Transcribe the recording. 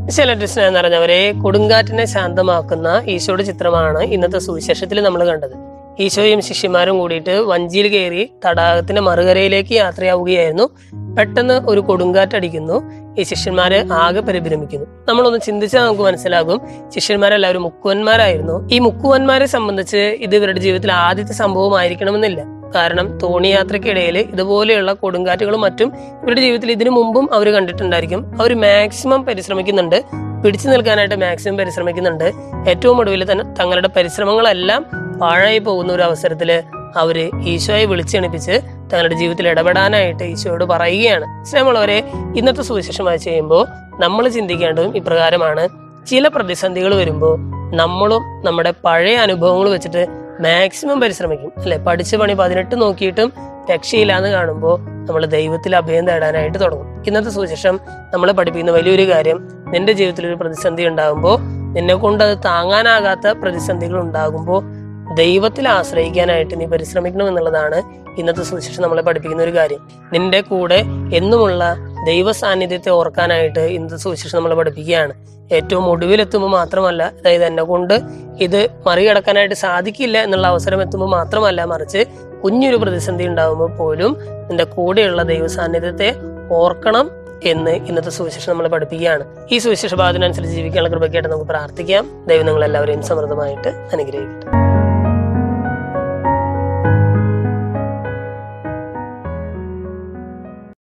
ചില സ്നേഹം നിറഞ്ഞവരെ കൊടുങ്കാറ്റിനെ ശാന്തമാക്കുന്ന ഈശോയുടെ ചിത്രമാണ് ഇന്നത്തെ സുവിശേഷത്തിൽ നമ്മൾ കണ്ടത് ഈശോയും ശിഷ്യന്മാരും കൂടിയിട്ട് വഞ്ചിയിൽ കയറി തടാകത്തിന്റെ മറുകരയിലേക്ക് യാത്രയാവുകയായിരുന്നു പെട്ടെന്ന് ഒരു കൊടുങ്കാറ്റടിക്കുന്നു ഈ ശിഷ്യന്മാര് ആകെ പരിഭ്രമിക്കുന്നു നമ്മളൊന്ന് ചിന്തിച്ചാൽ നമുക്ക് മനസ്സിലാകും ശിഷ്യന്മാരെല്ലാവരും മുക്കുവന്മാരായിരുന്നു ഈ മുക്കുവന്മാരെ സംബന്ധിച്ച് ഇത് ഇവരുടെ ജീവിതത്തിൽ ആദ്യത്തെ സംഭവമായിരിക്കണമെന്നില്ല കാരണം തോണി യാത്രക്കിടയിൽ ഇതുപോലെയുള്ള കൊടുങ്കാറ്റുകളും മറ്റും ഇവരുടെ ജീവിതത്തിൽ ഇതിനു മുമ്പും അവർ കണ്ടിട്ടുണ്ടായിരിക്കും അവർ മാക്സിമം പരിശ്രമിക്കുന്നുണ്ട് പിടിച്ചു നിൽക്കാനായിട്ട് മാക്സിമം പരിശ്രമിക്കുന്നുണ്ട് ഏറ്റവും ഒടുവിൽ തന്നെ തങ്ങളുടെ പരിശ്രമങ്ങളെല്ലാം പാഴായി പോകുന്ന ഒരു അവസരത്തില് അവര് ഈശോയെ വിളിച്ചെണിപ്പിച്ച് തങ്ങളുടെ ജീവിതത്തിൽ ഇടപെടാനായിട്ട് ഈശോയോട് പറയുകയാണ് സ്നേഹമുള്ളവരെ ഇന്നത്തെ സുവിശേഷം വായിച്ച് ചെയ്യുമ്പോൾ നമ്മൾ ചിന്തിക്കേണ്ടതും ഇപ്രകാരമാണ് ചില പ്രതിസന്ധികൾ വരുമ്പോൾ നമ്മളും നമ്മുടെ പഴയ അനുഭവങ്ങൾ വെച്ചിട്ട് മാക്സിമം പരിശ്രമിക്കും അല്ലെ പഠിച്ച പണി പതിനെട്ട് നോക്കിയിട്ടും രക്ഷയില്ലാന്ന് കാണുമ്പോൾ നമ്മൾ ദൈവത്തിൽ അഭയം തേടാനായിട്ട് തുടങ്ങും ഇന്നത്തെ സുവിശേഷം നമ്മളെ പഠിപ്പിക്കുന്ന വലിയൊരു കാര്യം നിന്റെ ജീവിതത്തിൽ ഒരു പ്രതിസന്ധി ഉണ്ടാകുമ്പോൾ നിന്നെ കൊണ്ട് അത് താങ്ങാനാകാത്ത പ്രതിസന്ധികൾ ഉണ്ടാകുമ്പോൾ ദൈവത്തിൽ ആശ്രയിക്കാനായിട്ട് നീ പരിശ്രമിക്കണം എന്നുള്ളതാണ് ഇന്നത്തെ സുവിശേഷം നമ്മളെ പഠിപ്പിക്കുന്ന ഒരു കാര്യം നിന്റെ കൂടെ എന്നുമുള്ള ദൈവ സാന്നിധ്യത്തെ ഓർക്കാനായിട്ട് ഇന്നത്തെ സുവിശേഷം നമ്മളെ പഠിപ്പിക്കുകയാണ് ഏറ്റവും ഒടുവിലെത്തുമ്പോൾ മാത്രമല്ല അതായത് എന്നെ കൊണ്ട് ഇത് മറികടക്കാനായിട്ട് സാധിക്കില്ല എന്നുള്ള അവസരം എത്തുമ്പോൾ മാത്രമല്ല മറിച്ച് കുഞ്ഞൊരു പ്രതിസന്ധി ഉണ്ടാകുമ്പോൾ പോലും നിന്റെ കൂടെയുള്ള ദൈവ സാന്നിധ്യത്തെ ഓർക്കണം എന്ന് ഇന്നത്തെ സുവിശേഷം നമ്മളെ പഠിപ്പിക്കുകയാണ് ഈ സുവിശേഷ ഭാഗത്തിനനുസരിച്ച് ജീവിക്കാനുള്ള കൃപയ്ക്കായിട്ട് നമുക്ക് പ്രാർത്ഥിക്കാം ദൈവം നിങ്ങൾ എല്ലാവരെയും സമൃദ്ധമായിട്ട് അനുഗ്രഹിക്കട്ടെ